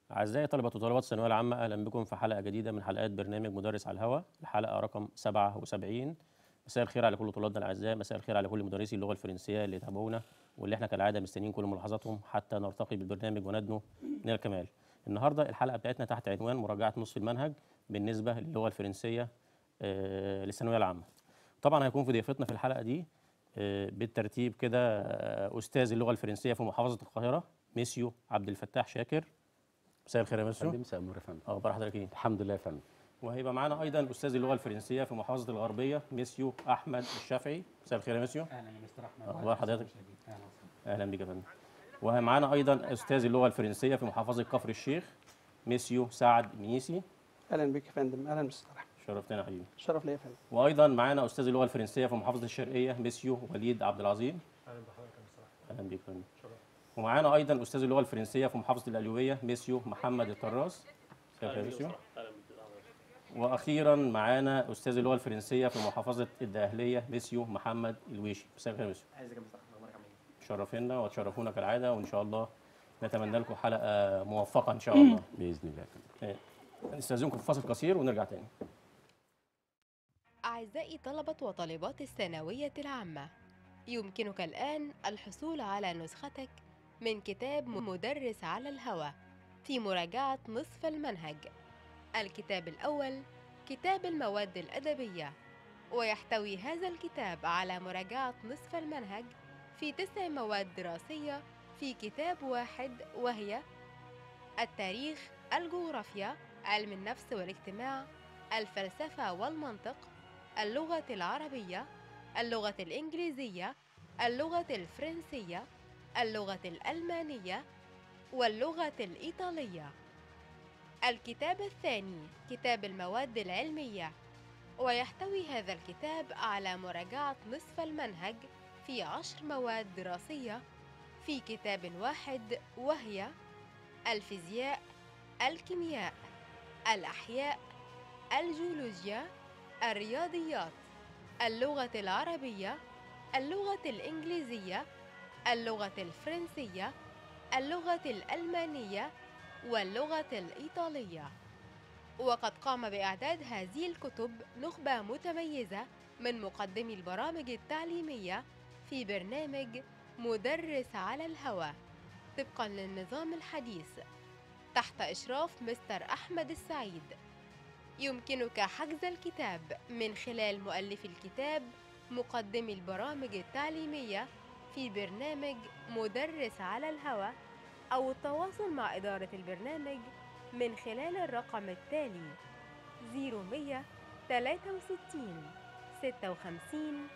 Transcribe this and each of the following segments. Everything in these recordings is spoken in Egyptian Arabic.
أعزائي طلبة وطالبات الثانوية العامة أهلا بكم في حلقة جديدة من حلقات برنامج مدرس على الهواء الحلقة رقم 77 مساء الخير على كل طلابنا الأعزاء مساء الخير على كل مدرسي اللغة الفرنسية اللي يتابعونا واللي احنا كالعادة مستنيين كل ملاحظاتهم حتى نرتقي بالبرنامج وندنو من الكمال النهاردة الحلقة بتاعتنا تحت عنوان مراجعة نصف المنهج بالنسبة للغة الفرنسية آه، للثانوية العامة طبعا هيكون في ضيفتنا في الحلقة دي آه، بالترتيب كده آه، أستاذ اللغة الفرنسية في محافظة القاهرة ميسيو عبد الفتاح شاكر مساء الخير يا ميسيو فندم مساء النور يا فندم اخبار حضرتك ايه الحمد لله يا فندم وهيبقى معانا ايضا استاذ اللغه الفرنسيه في محافظه الغربيه ميسيو احمد الشافعي مساء الخير يا ميسيو اهلا يا مستر احمد أخبار حضرتك؟ اهلا وسهلا اهلا بك يا فندم ومعانا ايضا استاذ اللغه الفرنسيه في محافظه كفر الشيخ ميسيو سعد ميسي اهلا بك يا فندم اهلا مستر احمد شرفتنا يا حبيبي شرف ليا يا فندم وايضا معانا استاذ اللغه الفرنسيه في محافظه الشرقيه ميسيو وليد عبد العظيم اهلا بحضرتك يا مستر احمد اهلا بك يا فندم شرف ومعانا ايضا استاذ اللغه الفرنسيه في محافظه القليوبيه ميسيو محمد الطراس مساء الخير يا ميسيو واخيرا معانا استاذ اللغه الفرنسيه في محافظه الدقهليه ميسيو محمد الويشي مساء الخير يا ميسيو عايزك يا مستر احمد اخبارك عامل ايه؟ شرفنا وتشرفونا كالعاده وان شاء الله نتمنى لكم حلقه موفقه ان شاء الله باذن الله يا فندم نستاذنكم في فاصل قصير ونرجع تاني أعزائي طلبة وطالبات الثانوية العامة يمكنك الآن الحصول على نسختك من كتاب مدرس على الهوى في مراجعة نصف المنهج الكتاب الأول كتاب المواد الأدبية ويحتوي هذا الكتاب على مراجعة نصف المنهج في تسع مواد دراسية في كتاب واحد وهي التاريخ الجغرافيا علم النفس والاجتماع الفلسفة والمنطق اللغة العربية اللغة الإنجليزية اللغة الفرنسية اللغة الألمانية واللغة الإيطالية الكتاب الثاني كتاب المواد العلمية ويحتوي هذا الكتاب على مراجعة نصف المنهج في عشر مواد دراسية في كتاب واحد وهي الفيزياء الكيمياء الأحياء الجيولوجيا الرياضيات اللغة العربية اللغة الإنجليزية اللغة الفرنسية اللغة الألمانية واللغة الإيطالية وقد قام بإعداد هذه الكتب نخبة متميزة من مقدمي البرامج التعليمية في برنامج مدرس على الهوى طبقا للنظام الحديث تحت إشراف مستر أحمد السعيد يمكنك حجز الكتاب من خلال مؤلف الكتاب مقدمي البرامج التعليمية في برنامج مدرس على الهوى أو التواصل مع إدارة البرنامج من خلال الرقم التالي 0163 56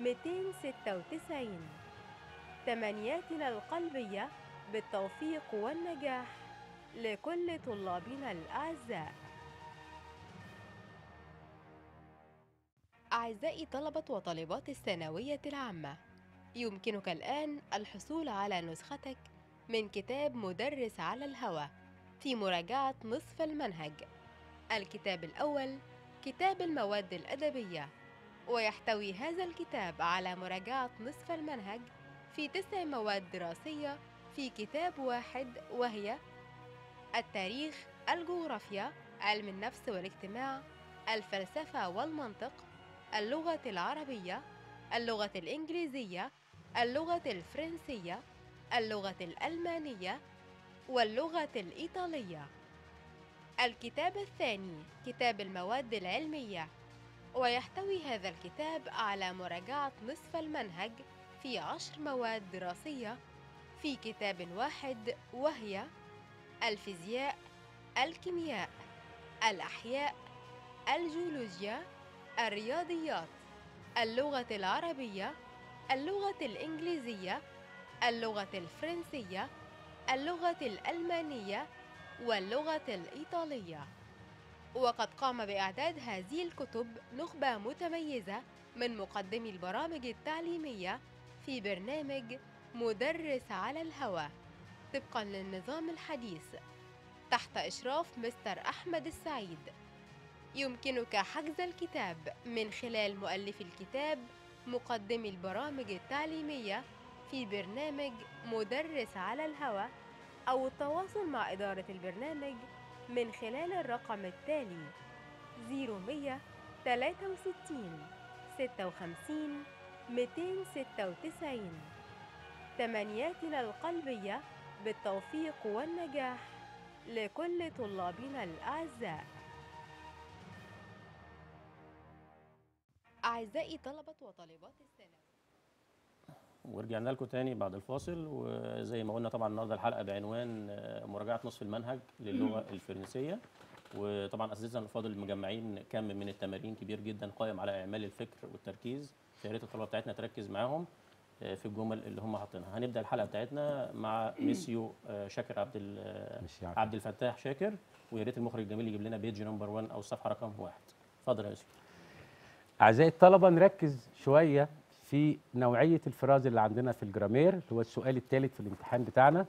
296 تمنياتنا القلبية بالتوفيق والنجاح لكل طلابنا الأعزاء أعزائي طلبة وطالبات الثانوية العامة يمكنك الآن الحصول على نسختك من كتاب مدرس على الهوى في مراجعة نصف المنهج الكتاب الأول كتاب المواد الأدبية ويحتوي هذا الكتاب على مراجعة نصف المنهج في تسع مواد دراسية في كتاب واحد وهي التاريخ الجغرافيا علم النفس والاجتماع الفلسفة والمنطق اللغة العربية اللغة الإنجليزية اللغة الفرنسية اللغة الألمانية واللغة الإيطالية الكتاب الثاني كتاب المواد العلمية ويحتوي هذا الكتاب على مراجعة نصف المنهج في عشر مواد دراسية في كتاب واحد وهي الفيزياء الكيمياء الأحياء الجيولوجيا الرياضيات اللغة العربية اللغة الإنجليزية اللغة الفرنسية اللغة الألمانية واللغة الإيطالية وقد قام بإعداد هذه الكتب نخبة متميزة من مقدمي البرامج التعليمية في برنامج مدرس على الهوى طبقا للنظام الحديث تحت إشراف مستر أحمد السعيد يمكنك حجز الكتاب من خلال مؤلف الكتاب مقدمي البرامج التعليمية في برنامج مدرس على الهوى أو التواصل مع إدارة البرنامج من خلال الرقم التالي 0163 56 296 تمنياتنا القلبية بالتوفيق والنجاح لكل طلابنا الأعزاء أعزائي طلبة وطالبات الثانوي ورجعنا لكم تاني بعد الفاصل وزي ما قلنا طبعا النهارده الحلقه بعنوان آه، مراجعه نصف المنهج للغه الفرنسيه وطبعا اساتذتنا الفاضل مجمعين كم من التمارين كبير جدا قائم على اعمال الفكر والتركيز فيا ريت الطلبه بتاعتنا تركز معاهم آه، في الجمل اللي هم حاطينها هنبدا الحلقه بتاعتنا مع ميسيو آه، شاكر عبد ال- مش عارف. عبد الفتاح شاكر ويا ريت المخرج الجميل يجيب لنا بيج نمبر 1 او الصفحه رقم واحد اتفضل يا يوسف أعزائي الطلبة نركز شوية في نوعية الفراز اللي عندنا في الجرامير اللي هو السؤال الثالث في الامتحان بتاعنا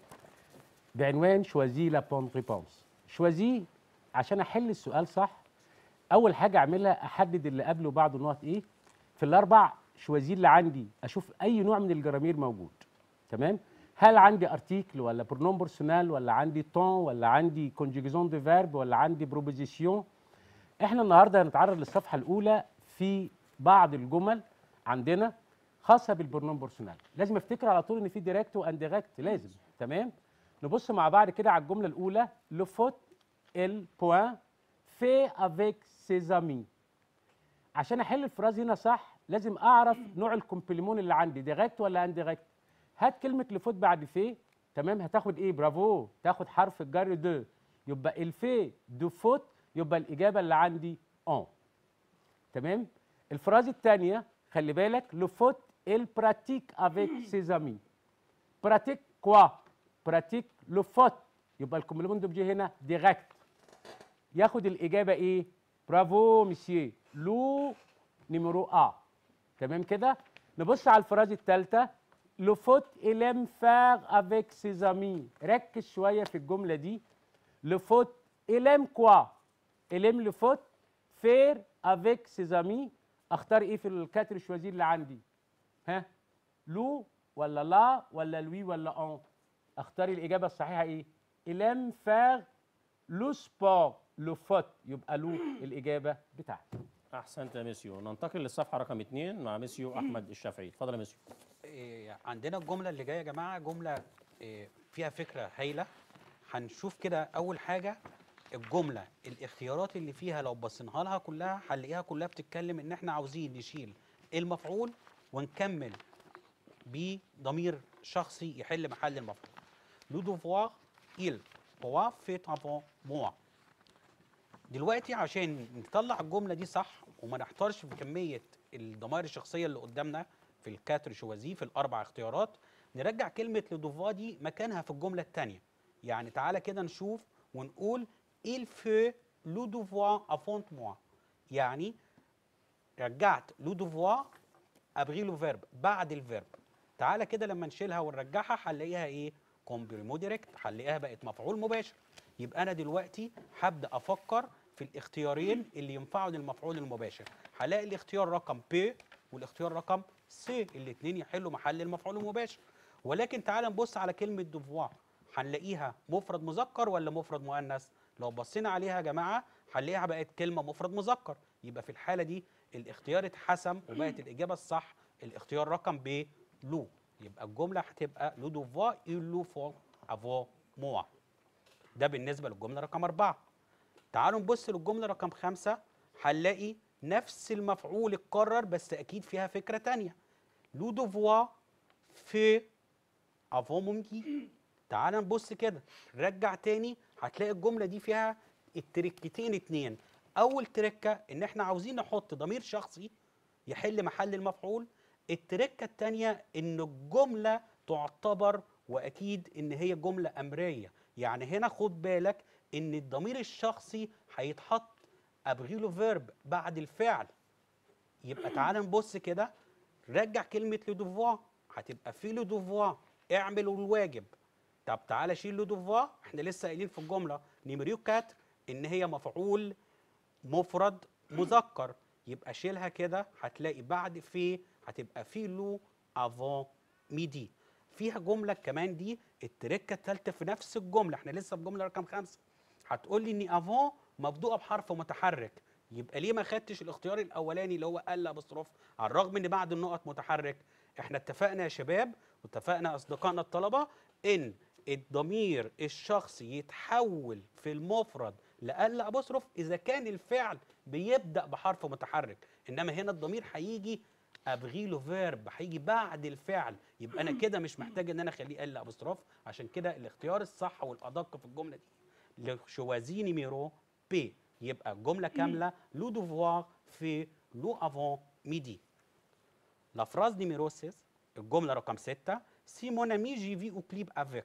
بعنوان شوازي لا بون ريبونس شوازي عشان أحل السؤال صح أول حاجة أعملها أحدد اللي قبله وبعده نقط إيه في الأربع شوازي اللي عندي أشوف أي نوع من الجرامير موجود تمام هل عندي ارتيكل ولا برونوم بيرسونال ولا عندي طون ولا عندي كونجيجيزون دو فيرب ولا عندي بروبوزيسيون احنا النهارده هنتعرض للصفحه الاولى في بعض الجمل عندنا خاصه بالبرنامج بيرسونال لازم افتكر على طول ان في ديريكت وانديريكت لازم تمام نبص مع بعض كده على الجمله الاولى لو فوت ال بوان في افيك سيز امي عشان احل الفراز هنا صح لازم اعرف نوع الكومبليمون اللي عندي ديريكت ولا انديريكت هات كلمه لفوت بعد في تمام هتاخد ايه برافو تاخد حرف الجر دو يبقى الفي دو فوت يبقى الاجابه اللي عندي اون تمام الفراز الثانيه خلي بالك لو فوت il pratique avec ses amis pratique quoi pratique le faute يبقى الكومبليمون دوبجي هنا ديريكت ياخد الاجابه ايه برافو مسيو لو نيميرو ا تمام كده نبص على الفراز الثالثه لو فوت il aime faire avec ses amis ركز شويه في الجمله دي لو فوت il aime quoi il aime le faute faire avec ses amis اختار ايه في الكاتر شوازي اللي عندي ها لو ولا لا ولا لوي ولا اون اختاري الاجابه الصحيحه ايه il aime faire le sport le foot يبقى لو الاجابه بتاعتي احسنت يا ميسيو ننتقل للصفحه رقم اثنين مع ميسيو احمد الشافعي اتفضل يا ميسيو إيه، عندنا الجملة اللي جاية يا جماعة جملة إيه، فيها فكرة هايلة هنشوف كده أول حاجة الجملة الاختيارات اللي فيها لو بصيناها لها كلها هنلاقيها كلها بتتكلم إن إحنا عاوزين نشيل المفعول ونكمل بضمير شخصي يحل محل المفعول. لو devoir il pouvoir fait avant moi. دلوقتي عشان نطلع الجمله دي صح وما نحتارش في كميه الضمائر الشخصيه اللي قدامنا في الكاتر شوازي في الاربع اختيارات نرجع كلمه لدوفوا دي مكانها في الجمله الثانيه يعني تعالى كده نشوف ونقول il fait le devoir avant moi يعني رجعت لو devoir ابغي له فيرب بعد الفيرب تعالى كده لما نشيلها ونرجعها هنلاقيها ايه كومبريمو ديريكت هنلاقيها بقت مفعول مباشر يبقى انا دلوقتي هبدا افكر في الاختيارين اللي ينفعوا للمفعول المباشر هلاقي الاختيار رقم بي والاختيار رقم سي الاثنين يحلوا محل المفعول المباشر ولكن تعالى نبص على كلمه دوفوار هنلاقيها مفرد مذكر ولا مفرد مؤنث لو بصينا عليها يا جماعه هنلاقيها بقت كلمه مفرد مذكر يبقى في الحاله دي الاختيار اتحسم وبقت الاجابه الصح الاختيار رقم ب لو يبقى الجمله هتبقى لو دوفوار il لو فور افو موا ده بالنسبه للجمله رقم أربعة تعالوا نبص للجمله رقم خمسة هنلاقي نفس المفعول اتكرر بس اكيد فيها فكره تانية لو دوفوا في افون ممكن تعال نبص كده رجع تاني هتلاقي الجمله دي فيها التركتين اتنين اول تركه ان احنا عاوزين نحط ضمير شخصي يحل محل المفعول التركه التانيه ان الجمله تعتبر واكيد ان هي جمله امريه يعني هنا خد بالك ان الضمير الشخصي هيتحط ابغي له فيرب بعد الفعل يبقى تعال نبص كده رجع كلمه لو دوفوا هتبقى في لو دوفوا اعملوا الواجب طب تعالى شيل لو دوفوا احنا لسه قايلين في الجمله نيميريو كات ان هي مفعول مفرد مذكر يبقى شيلها كده هتلاقي بعد في هتبقى في لو افون ميدي فيها جمله كمان دي التركه الثالثه في نفس الجمله احنا لسه في جمله رقم خمسه هتقول لي ان افون مبدوءه بحرف متحرك يبقى ليه ما خدتش الاختيار الاولاني اللي هو ال ابوستروف على الرغم ان بعد النقط متحرك احنا اتفقنا يا شباب واتفقنا اصدقائنا الطلبه ان الضمير الشخصي يتحول في المفرد لال ابوستروف اذا كان الفعل بيبدا بحرف متحرك انما هنا الضمير هيجي ابغي له فيرب هيجي بعد الفعل يبقى انا كده مش محتاج ان انا اخليه ال ابوستروف عشان كده الاختيار الصح والادق في الجمله دي لشوازي نيميرو بي يبقى الجمله كامله لو دوفوار في لو افون ميدي لا فراز نيميرو 6 الجمله رقم 6 سي مون امي جي في او كليب افيك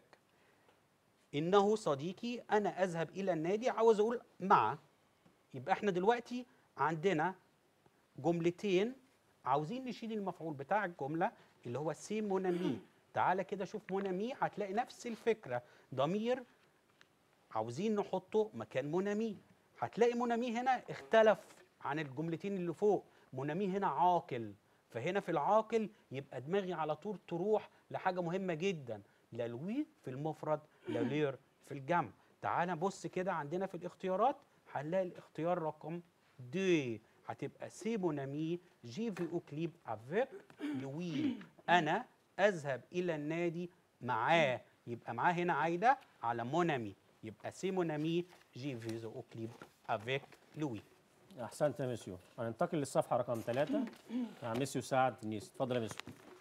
انه صديقي انا اذهب الى النادي عاوز اقول مع يبقى احنا دلوقتي عندنا جملتين عاوزين نشيل المفعول بتاع الجمله اللي هو سي مونامي تعالى كده شوف مونامي هتلاقي نفس الفكره ضمير عاوزين نحطه مكان مونامي هتلاقي مونامي هنا اختلف عن الجملتين اللي فوق مونامي هنا عاقل فهنا في العاقل يبقى دماغي على طول تروح لحاجه مهمه جدا لا لوي في المفرد لا لير في الجمع تعالى بص كده عندنا في الاختيارات هنلاقي الاختيار رقم دو هتبقى سي مونامي جي في او كليب افيك لوي انا اذهب الى النادي معاه يبقى معاه هنا عايده على مونامي يبقى سي مونامي جي في او كليب افيك لوي احسنت يا ميسيو هننتقل للصفحه رقم ثلاثة مع ميسيو سعد نيس اتفضل يا ميسيو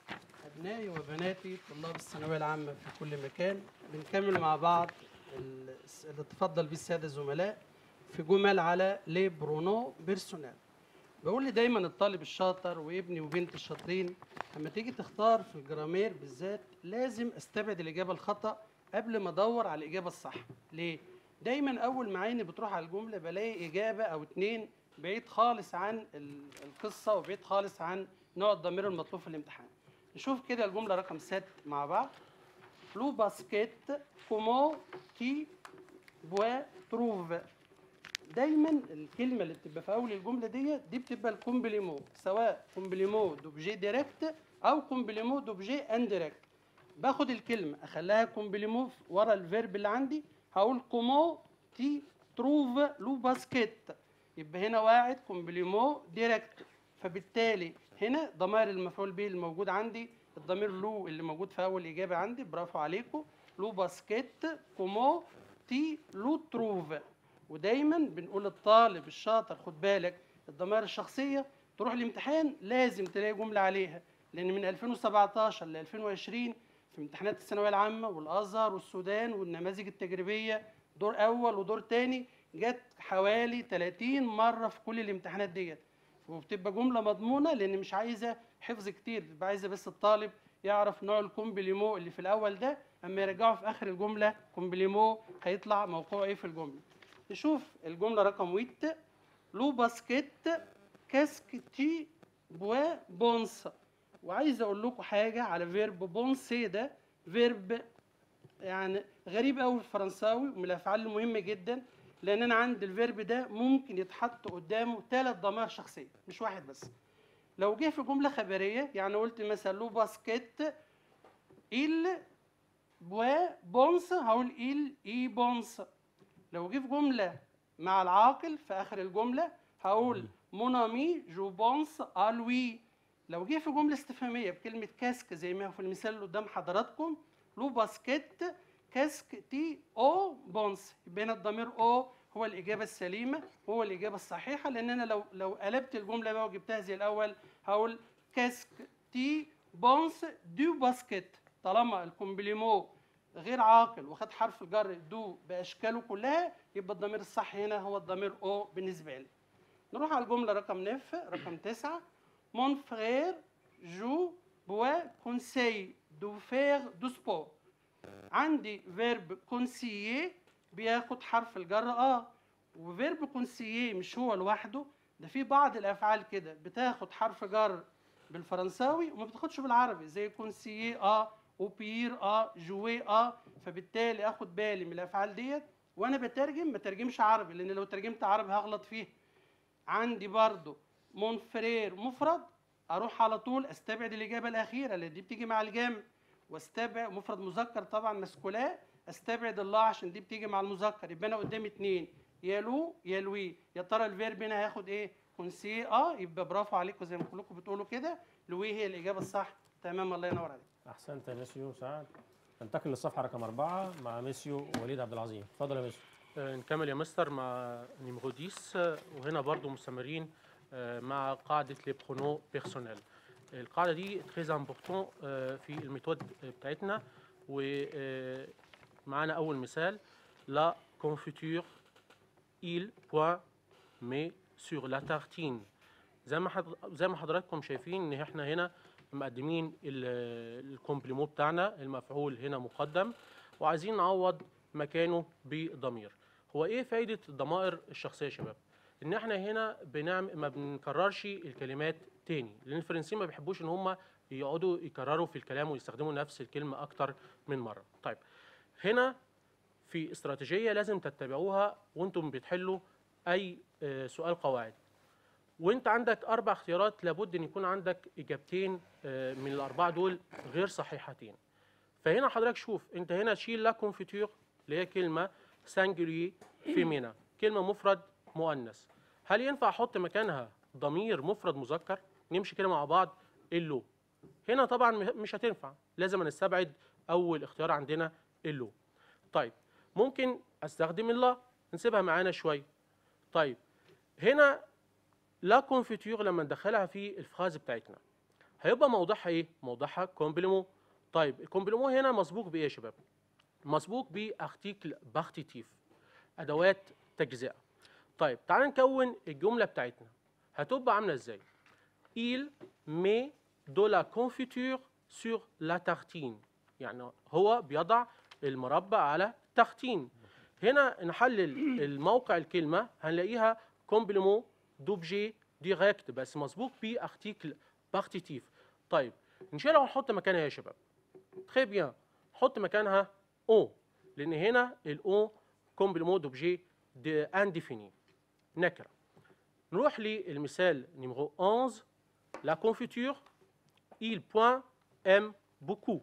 أبنائي وبناتي طلاب الثانوية العامة في كل مكان بنكمل مع بعض ال- اللي تفضل بيه السادة الزملاء في جمل على لي برونو بيرسونال بقول لي دايما الطالب الشاطر وابني وبنتي الشاطرين لما تيجي تختار في الجرامير بالذات لازم استبعد الإجابة الخطأ قبل ما ادور على الإجابة الصح ليه؟ دايما أول ما عيني بتروح على الجملة بلاقي إجابة أو اتنين بعيد خالص عن ال- القصة وبعيد خالص عن نوع الضمير المطلوب في الامتحان نشوف كده الجملة رقم 6 مع بعض لو باسكيت كومو تي بوا تروف دايما الكلمة اللي بتبقى في أول الجملة دي دي بتبقى الكومبليمو سواء كومبليمو دوبجي ديريكت أو كومبليمو دوبجي انديريكت باخد الكلمة أخليها كومبليمو ورا الفيرب اللي عندي هقول كومو تي تروف لو باسكيت يبقى هنا واحد كومبليمو ديريكت فبالتالي هنا ضمائر المفعول به الموجود عندي الضمير لو اللي موجود في اول اجابه عندي برافو عليكم لو باسكيت كومو تي لو تروف ودايما بنقول للطالب الشاطر خد بالك الضمائر الشخصيه تروح الامتحان لازم تلاقي جمله عليها لان من 2017 ل 2020 في امتحانات الثانويه العامه والازهر والسودان والنماذج التجريبيه دور اول ودور تاني جت حوالي 30 مره في كل الامتحانات ديت وبتبقى جمله مضمونه لان مش عايزه حفظ كتير بتبقى عايزه بس الطالب يعرف نوع الكومبليمو اللي في الاول ده اما يرجعه في اخر الجمله كومبليمو هيطلع موقعه ايه في الجمله نشوف الجمله رقم 8 لو باسكيت كاسك تي بوا بونس وعايز اقول لكم حاجه على فيرب بونسي ده فيرب يعني غريب قوي في الفرنساوي ومن الافعال المهمه جدا لان انا عندي الفيرب ده ممكن يتحط قدامه ثلاث ضمائر شخصيه مش واحد بس لو جه في جمله خبريه يعني قلت مثلا لو باسكيت il بوا بونس هقول il اي بونس لو جه في جمله مع العاقل في اخر الجمله هقول مون امي جو بونس ا لوي لو جه في جمله استفهاميه بكلمه كاسك زي ما هو في المثال اللي قدام حضراتكم لو باسكيت كاسك تي او بونس يبقى هنا الضمير او هو الاجابه السليمه هو الاجابه الصحيحه لان انا لو لو قلبت الجمله بقى وجبتها زي الاول هقول كاسك تي بونس دو باسكيت طالما الكومبليمو غير عاقل وخد حرف الجر دو باشكاله كلها يبقى الضمير الصح هنا هو الضمير او بالنسبه لي نروح على الجمله رقم نف رقم تسعة مون فرير جو بوا كونسي دو فير دو سبور عندي فيرب كونسيي بياخد حرف الجر اه وفيرب كونسيي مش هو لوحده ده في بعض الافعال كده بتاخد حرف جر بالفرنساوي وما بتاخدش بالعربي زي كونسيي اه وبير اه جوي اه فبالتالي اخد بالي من الافعال ديت وانا بترجم ما ترجمش عربي لان لو ترجمت عربي هغلط فيه عندي برضو مونفرير مفرد اروح على طول استبعد الاجابه الاخيره اللي دي بتيجي مع الجمع واستبعد مفرد مذكر طبعا مسكولاه استبعد الله عشان دي بتيجي مع المذكر يبقى انا قدامي اتنين يا لو يا لوي يا ترى الفيرب هنا هياخد ايه كونسي اه يبقى برافو عليكم زي ما كلكم بتقولوا كده لوي هي الاجابه الصح تمام الله ينور عليك احسنت يا ميسيو سعد ننتقل للصفحه رقم أربعة مع ميسيو وليد عبد العظيم اتفضل يا ميسيو آه، نكمل يا مستر مع نيميرو 10 آه، وهنا برضو مستمرين آه، مع قاعدة لي برونو بيرسونيل القاعدة دي تريز امبورتون في الميثود بتاعتنا ومعانا أول مثال لا confiture il point mais sur la tartine زي ما حض... زي ما حضراتكم شايفين ان احنا هنا مقدمين ال- الكومبليمو بتاعنا المفعول هنا مقدم وعايزين نعوض مكانه بضمير هو ايه فايده الضمائر الشخصيه يا شباب ان احنا هنا بنعمل ما بنكررش الكلمات تاني لان الفرنسيين ما بيحبوش ان هم يقعدوا يكرروا في الكلام ويستخدموا نفس الكلمه اكتر من مره طيب هنا في استراتيجيه لازم تتبعوها وانتم بتحلوا اي آه، سؤال قواعد وانت عندك اربع اختيارات لابد ان يكون عندك اجابتين آه، من الاربعه دول غير صحيحتين فهنا حضرتك شوف انت هنا شيل لا كونفيتور اللي هي كلمه سانجلي فيمينا كلمه مفرد مؤنث هل ينفع احط مكانها ضمير مفرد مذكر نمشي كده مع بعض اللو هنا طبعا م- مش هتنفع لازم نستبعد اول اختيار عندنا اللو طيب ممكن استخدم الله نسيبها معانا شويه طيب هنا لا كونفيتور لما ندخلها في الفراز بتاعتنا هيبقى موضوعها ايه موضوعها كومبليمو طيب الكومبليمو هنا مسبوق بايه يا شباب مسبوق بارتيكل بارتيتيف ادوات تجزئه طيب تعال نكون الجمله بتاعتنا هتبقى عامله ازاي il met de la confiture sur la tartine يعني هو بيضع المربى على تختين هنا نحلل الموقع الكلمه هنلاقيها كومبليمو دوبجي ديريكت بس مسبوق بارتيكل بارتيتيف طيب نشيلها ونحط مكانها يا شباب تري بيان حط مكانها او لان هنا الاو كومبليمون دوبجي دي انديفيني نكره نروح للمثال نيميرو 11 لا كونفيتور il point aime beaucoup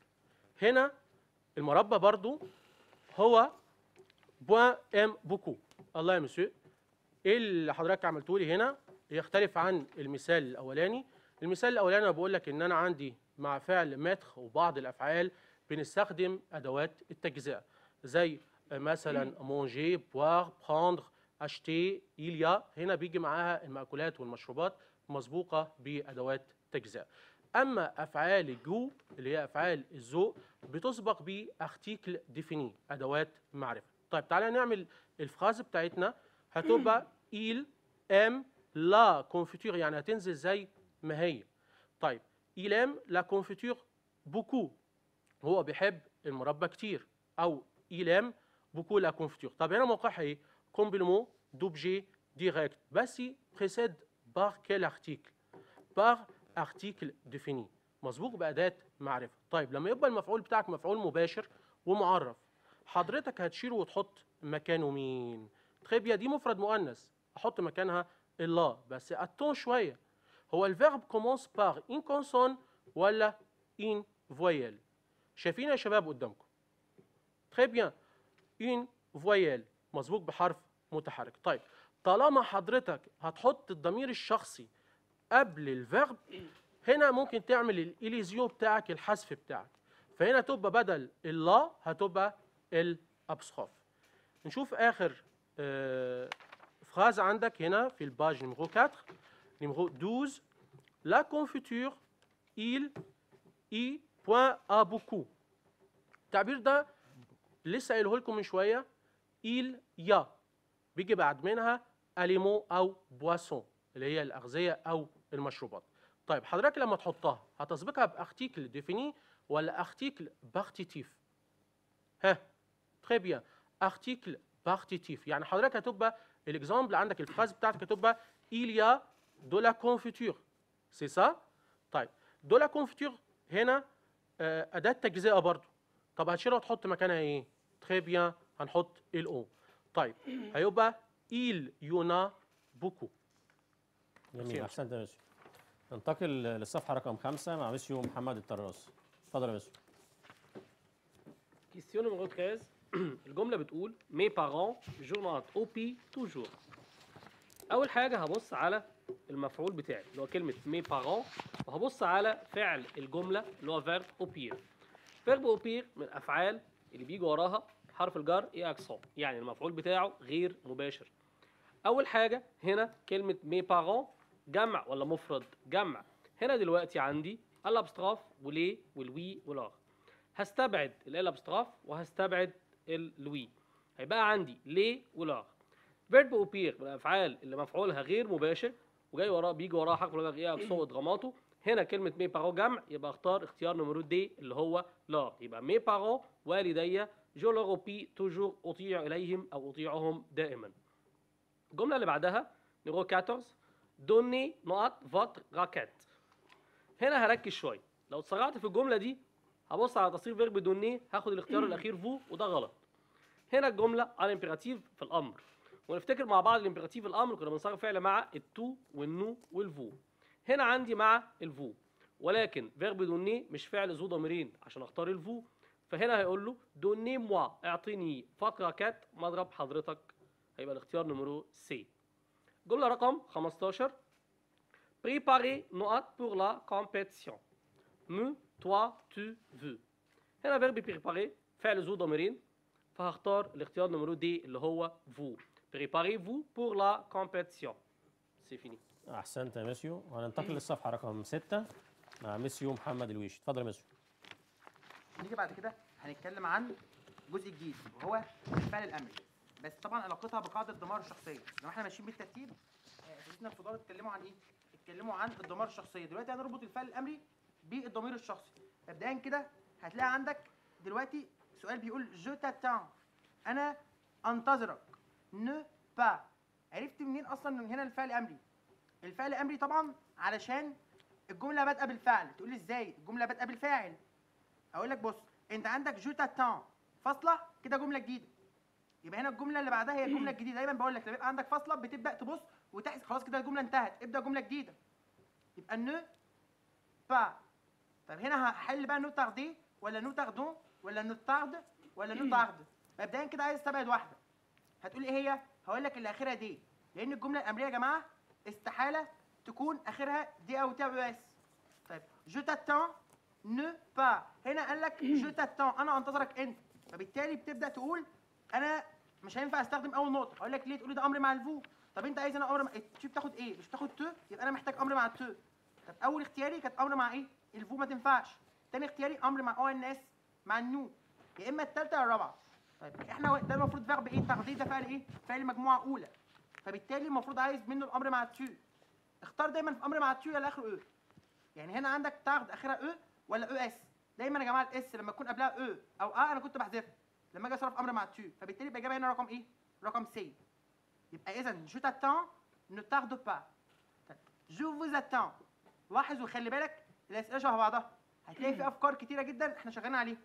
هنا المربى برضو هو بوان ام بوكو الله يا مسيو ايه اللي حضرتك عملته لي هنا يختلف عن المثال الاولاني المثال الاولاني انا بقول لك ان انا عندي مع فعل متر وبعض الافعال بنستخدم ادوات التجزئه زي مثلا مونجي بوار بروندر اشتي إليا هنا بيجي معاها المأكولات والمشروبات مسبوقة بأدوات تجزئة أما أفعال جو اللي هي أفعال الذوق بتسبق بأرتيكل ديفيني أدوات معرفة طيب تعالى نعمل الفراز بتاعتنا هتبقى il aime la confiture يعني هتنزل زي ما هي طيب il aime la confiture beaucoup هو بيحب المربى كتير او il aime beaucoup la confiture طب هنا موقعها ايه complément d'objet direct بس précède par quel article par article défini مسبوق بأداة معرفة طيب لما يبقى المفعول بتاعك مفعول مباشر ومعرف حضرتك هتشيله وتحط مكانه مين تخيب دي مفرد مؤنث احط مكانها الله بس اتون شويه هو الفيرب كومونس بار ان كونسون ولا ان فويل شايفين يا شباب قدامكم تري بيان ان فويل مسبوق بحرف متحرك طيب طالما حضرتك هتحط الضمير الشخصي قبل الفيرب هنا ممكن تعمل الاليزيو بتاعك الحذف بتاعك فهنا تبقى بدل الله هتبقى الابسخوف نشوف اخر آه فراز عندك هنا في الباج نيميرو 4 نيميرو 12 لا confiture il y point à beaucoup التعبير ده لسه قايله لكم من شويه il y a بيجي بعد منها اليمون او بواسون اللي هي الاغذيه او المشروبات طيب حضرتك لما تحطها هتسبقها بارتيكل ديفيني ولا ارتيكل بارتيتيف ها تري بيان ارتيكل بارتيتيف يعني حضرتك هتبقى الاكزامبل عندك الفراز بتاعتك هتبقى il y a de la confiture سي سا طيب de la confiture هنا آه، اداه تجزئه برضو طب هتشيلها وتحط مكانها ايه تري بيان هنحط الاو طيب هيبقى il y en a beaucoup جميل ميرسي. احسنت يا ميسيو ننتقل للصفحه رقم خمسة مع ميسيو محمد الطراس اتفضل يا ميسيو كيستيون نمرو 13 الجمله بتقول مي بارون جورنات او بي توجور اول حاجه هبص على المفعول بتاعي اللي هو كلمه مي بارون وهبص على فعل الجمله اللي هو فيرب اوبير فيرب اوبير من الافعال اللي بيجي وراها حرف الجر اي اكسون يعني المفعول بتاعه غير مباشر اول حاجه هنا كلمه مي بارون جمع ولا مفرد جمع هنا دلوقتي عندي الابستراف وليه والوي والار هستبعد الابستراف وهستبعد الوي هيبقى عندي ليه ولار فيرب اوبير من الافعال اللي مفعولها غير مباشر وجاي وراه بيجي وراه حرف الجر ايه اكسون ادغاماته هنا كلمه مي بارون جمع يبقى اختار اختيار نمرو دي اللي هو لار يبقى مي بارون والدي جو لور اوبي توجور اطيع اليهم او اطيعهم دائما الجمله اللي بعدها نيرو 14 دوني نقط فوتر راكيت هنا هركز شويه لو اتسرعت في الجمله دي هبص على تصريف فيرب دوني هاخد الاختيار الاخير فو وده غلط هنا الجمله الامبيراتيف في الامر ونفتكر مع بعض الامبيراتيف الامر كنا بنصرف فعل مع التو والنو والفو هنا عندي مع الفو ولكن فيرب دوني مش فعل ذو ضميرين عشان اختار الفو فهنا هيقول له دوني موا اعطيني فتره كات مضرب حضرتك هيبقى الاختيار نمرو سي جمله رقم 15 Préparer نقط pour la compétition. Me, toi, tu, veux. هنا فيرب بريباري فعل ذو ضميرين فهختار الاختيار نمرو دي اللي هو vous. Préparez-vous pour la compétition. C'est fini. احسنت يا ميسيو وهننتقل للصفحه رقم 6 مع ميسيو محمد الويش اتفضل يا ميسيو نيجي بعد كده هنتكلم عن جزء جديد وهو الفعل الامري بس طبعا علاقتها بقاعده الضمائر الشخصيه لو احنا ماشيين بالترتيب آه، سيدنا الفضلاء اتكلموا عن ايه اتكلموا عن الضمائر الشخصيه دلوقتي هنربط الفعل الامري بالضمير الشخصي مبدئيا كده هتلاقي عندك دلوقتي سؤال بيقول جو تاتان انا انتظرك نو با عرفت منين اصلا من هنا الفعل الامري الفعل الامري طبعا علشان الجمله بادئه بالفعل تقول لي ازاي الجمله بادئه بالفاعل اقول لك بص انت عندك جو تاتان فاصله كده جمله جديده يبقى هنا الجمله اللي بعدها هي الجمله الجديده دايما بقول لك لما يبقى عندك فاصله بتبدا تبص وتحس خلاص كده الجمله انتهت ابدا جمله جديده يبقى نو با طب هنا هحل بقى نو تاردي ولا نو تاردون ولا نو تارد ولا نو تارد مبدئيا كده عايز استبعد واحده هتقول ايه هي هقول لك اللي اخرها دي لان الجمله الامريه يا جماعه استحاله تكون اخرها دي او تي او اس طيب جو تاتان نو با هنا قال لك جو تاتان انا انتظرك انت فبالتالي بتبدا تقول انا مش هينفع استخدم اول نقطه اقول لك ليه تقول لي ده امر مع الفو طب انت عايز انا امر مع التو بتاخد ايه مش بتاخد تو يبقى انا محتاج امر مع التو طب اول اختياري كانت امر مع ايه الفو ما تنفعش تاني اختياري امر مع او ان اس مع النو يا اما الثالثه يا الرابعه طيب احنا ده المفروض فيرب ايه تقدير ده فعل ايه فعل مجموعه اولى فبالتالي المفروض عايز منه الامر مع التو اختار دايما في امر مع التو يا اخره او يعني هنا عندك تاخد اخرها او ولا او اس دايما يا جماعه الاس لما تكون قبلها او او ا انا كنت بحذفها لما اجي اصرف امر مع التو فبالتالي يبقى الاجابه هنا رقم ايه رقم سي يبقى اذا جو تاتان ne tarde pas طيب جو vous attends لاحظ وخلي بالك الاسئله شبه بعضها هتلاقي في افكار كتيره جدا احنا شغالين عليها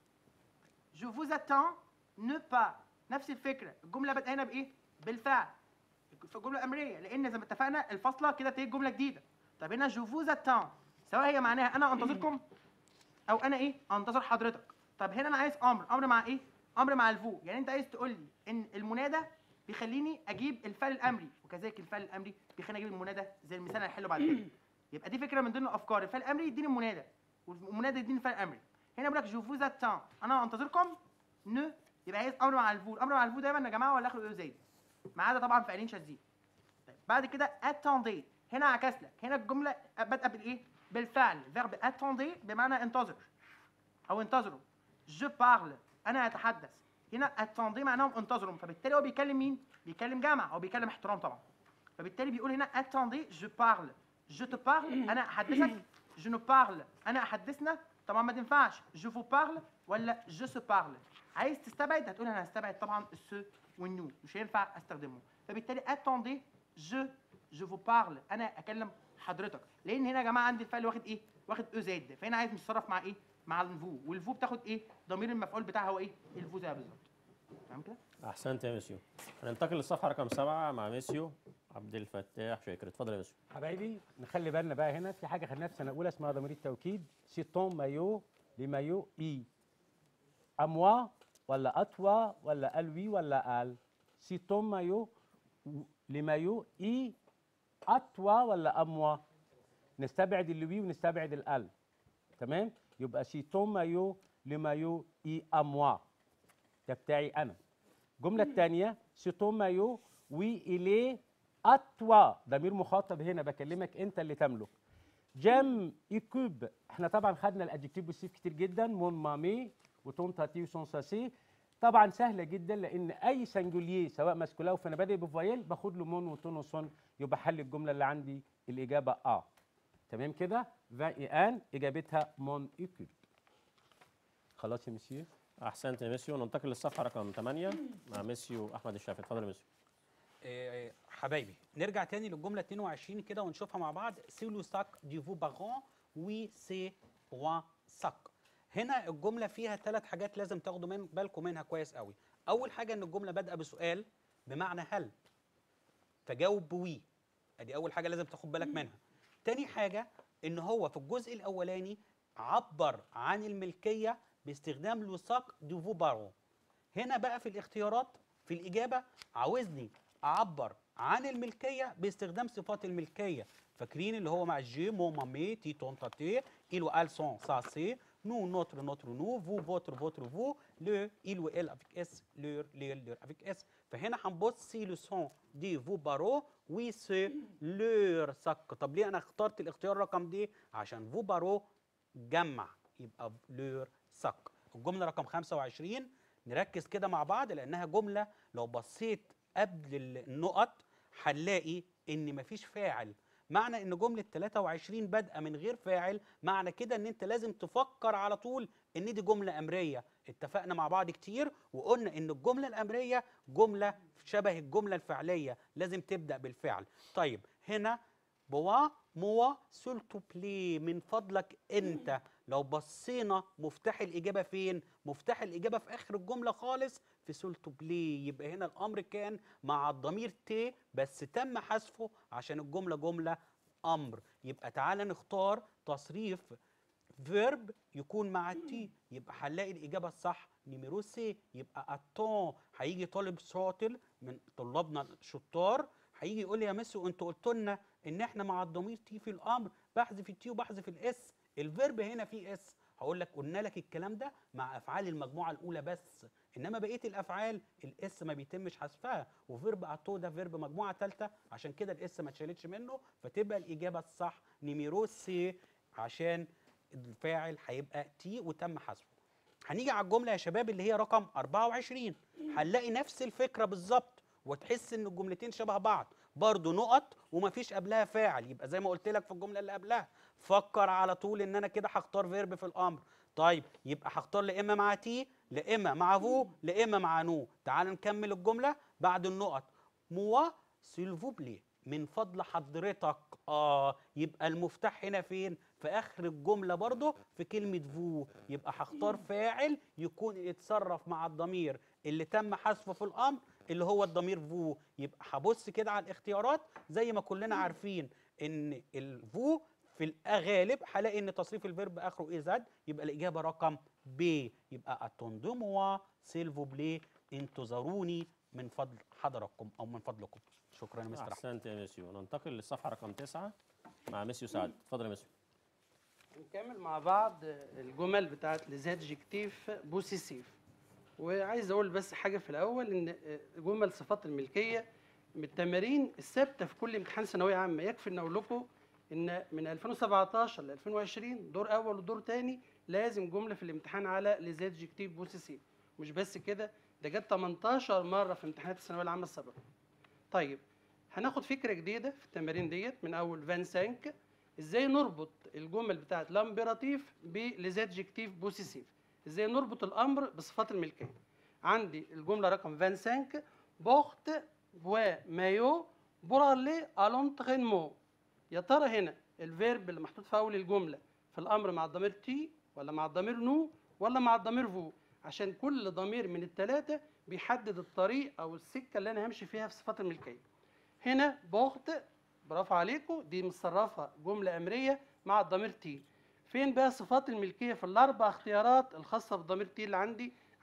جو vous attends ne pas نفس الفكره الجمله بادئه هنا بايه بالفعل في الجمله الامريه لان زي ما اتفقنا الفاصله كده تيجي جمله جديده طب هنا جو vous attends سواء هي معناها انا انتظركم او انا ايه انتظر حضرتك طب هنا انا عايز امر امر مع ايه امر مع الفو يعني انت عايز تقول لي ان المنادى بيخليني اجيب الفعل الامري وكذلك الفعل الامري بيخليني اجيب المنادى زي المثال اللي هنحله بعد كده يبقى دي فكره من ضمن الافكار الفعل الامري يديني المنادى والمنادى يديني الفعل الامري هنا بقول لك جو فوز اتان انا انتظركم نو يبقى عايز امر مع الفو الامر مع الفو دايما يا جماعه ولا اخره زي ما عدا طبعا فعلين شاذين طيب بعد كده اتاندي هنا عكس لك هنا الجمله بادئه بالايه بالفعل فيرب اتاندي بمعنى انتظر او انتظروا جو بارل انا اتحدث هنا اتاندي معناهم انتظروا فبالتالي هو بيكلم مين بيكلم جامع او بيكلم احترام طبعا فبالتالي بيقول هنا اتاندي جو بارل جو te parle انا احدثك جو نو بارل انا احدثنا طبعا ما تنفعش جو فو بارل ولا جو سو بارل عايز تستبعد هتقول انا هستبعد طبعا السو والنو مش هينفع استخدمه فبالتالي اتاندي جو جو فو بارل انا اكلم حضرتك لان هنا يا جماعه عندي الفعل واخد ايه واخد او زائد فهنا عايز نتصرف مع ايه مع الفو والفو بتاخد ايه ضمير المفعول بتاعها هو ايه الفو زي بالظبط تمام كده احسنت يا ميسيو هننتقل للصفحه رقم 7 مع ميسيو عبد الفتاح شاكر اتفضل يا ميسيو حبايبي نخلي بالنا بقى هنا في حاجه خدناها في سنه اولى اسمها ضمير التوكيد سي طون مايو لمايو اي اموا ولا اتوا ولا الوي ولا ال سي تون مايو لي مايو اي اتوا ولا اموا نستبعد اللوي ونستبعد الال تمام يبقى سي تون مايو لي مايو اي اموا ده بتاعي انا الجمله الثانيه سي تون مايو وي الي اتوا ضمير مخاطب هنا بكلمك انت اللي تملك جام يكوب احنا طبعا خدنا الادجكتيف بالسيف كتير جدا مون مامي وتون تاتي وسون ساسي طبعا سهله جدا لان اي سنجوليه سواء ماسكولا او فانا بادئ بفويل باخد له مون وتون وسون يبقى حل الجمله اللي عندي الاجابه اه تمام كده فان اي ان اجابتها مون يكوب خلاص يا مسيو احسنت يا ميسيو ننتقل للصفحه رقم 8 مع ميسيو احمد الشافعي اتفضل يا ميسيو آه، حبايبي نرجع تاني للجمله 22 كده ونشوفها مع بعض سي لو ساك دي فو باغون وي سي بوان ساك هنا الجمله فيها ثلاث حاجات لازم تاخدوا من بالكم منها كويس قوي اول حاجه ان الجمله بادئه بسؤال بمعنى هل فجاوب بوي ادي اول حاجه لازم تاخد بالك منها تاني حاجه ان هو في الجزء الاولاني عبر عن الملكيه باستخدام لو ساك دي فو بارون هنا بقى في الاختيارات في الإجابة عاوزني أعبر عن الملكية باستخدام صفات الملكية فاكرين اللي هو مع جي مو مامي تي تون تاتي il ou elles sont ça c'est nous notre notre nous vous votre votre vous le il ou elle avec s leur leur leur avec s فهنا هنبص سي لو سون دي فو بارو وي سي لور سك طب ليه انا اخترت الاختيار رقم دي عشان فو بارو جمع يبقى لور سك الجمله رقم 25 نركز كده مع بعض لانها جمله لو بصيت قبل النقط هنلاقي ان مفيش فاعل معنى ان جمله 23 بادئه من غير فاعل معنى كده ان انت لازم تفكر على طول ان دي جمله امريه اتفقنا مع بعض كتير وقلنا ان الجمله الامريه جمله شبه الجمله الفعليه لازم تبدا بالفعل طيب هنا بوا موا سولتو بلي من فضلك انت لو بصينا مفتاح الاجابه فين مفتاح الاجابه في اخر الجمله خالص في سولتو بلي يبقى هنا الامر كان مع الضمير تي بس تم حذفه عشان الجمله جمله امر يبقى تعالى نختار تصريف فيرب يكون مع تي يبقى هنلاقي الاجابه الصح نيميرو سي يبقى اتون هيجي طالب شاطر من طلابنا الشطار هيجي يقول لي يا ميسو انتوا قلتوا لنا ان احنا مع الضمير تي في الامر بحذف التي وبحذف الاس الفيرب هنا فيه اس هقول لك قلنا لك الكلام ده مع افعال المجموعه الاولى بس انما بقيه الافعال الاس ما بيتمش حذفها وفيرب اتو ده فيرب مجموعه ثالثه عشان كده الاس ما اتشالتش منه فتبقى الاجابه الصح نيميرو سي عشان الفاعل هيبقى تي وتم حذفه هنيجي على الجمله يا شباب اللي هي رقم 24 هنلاقي نفس الفكره بالظبط وتحس ان الجملتين شبه بعض برضو نقط ومفيش قبلها فاعل يبقى زي ما قلت لك في الجمله اللي قبلها فكر على طول ان انا كده هختار فيرب في الامر طيب يبقى هختار لا اما مع تي لا اما مع فو لا اما مع نو تعال نكمل الجمله بعد النقط موا سيلفو بلي من فضل حضرتك اه يبقى المفتاح هنا فين في اخر الجمله برضه في كلمه فو يبقى هختار فاعل يكون يتصرف مع الضمير اللي تم حذفه في الامر اللي هو الضمير فو يبقى هبص كده على الاختيارات زي ما كلنا عارفين ان الفو في الغالب هلاقي ان تصريف الفيرب اخره اي زد يبقى الاجابه رقم ب يبقى اتوندوموا سيلفو بلي انتظروني من فضل حضراتكم او من فضلكم شكرا يا مستر أحمد. احسنت يا ميسيو ننتقل للصفحه رقم 9 مع ميسيو سعد اتفضل يا ميسيو نكمل مع بعض الجمل بتاعت لزادجكتيف بوسيسيف وعايز اقول بس حاجه في الاول ان جمل صفات الملكيه من التمارين الثابته في كل امتحان ثانويه عامه يكفي ان اقول لكم ان من 2017 ل 2020 دور اول ودور تاني لازم جمله في الامتحان على لزادجكتيف بوسيسيف مش بس كده ده جت 18 مره في امتحانات الثانويه العامه السابقه طيب هناخد فكره جديده في التمارين ديت من اول فان سانك ازاي نربط الجمل بتاعت لامبيراتيف بلزادجكتيف بوسيسيف ازاي نربط الامر بصفات الملكيه عندي الجمله رقم 25 بورت بوا مايو بورالي الونترينمون يا ترى هنا الفيرب اللي محطوط في اول الجمله في الامر مع الضمير تي ولا مع الضمير نو ولا مع الضمير فو عشان كل ضمير من الثلاثه بيحدد الطريق او السكه اللي انا همشي فيها في صفات الملكيه هنا بورت برافو عليكم دي مصرفه جمله امريه مع الضمير تي فين بقى صفات الملكيه في الاربع اختيارات الخاصه بالضمير تي اللي عندي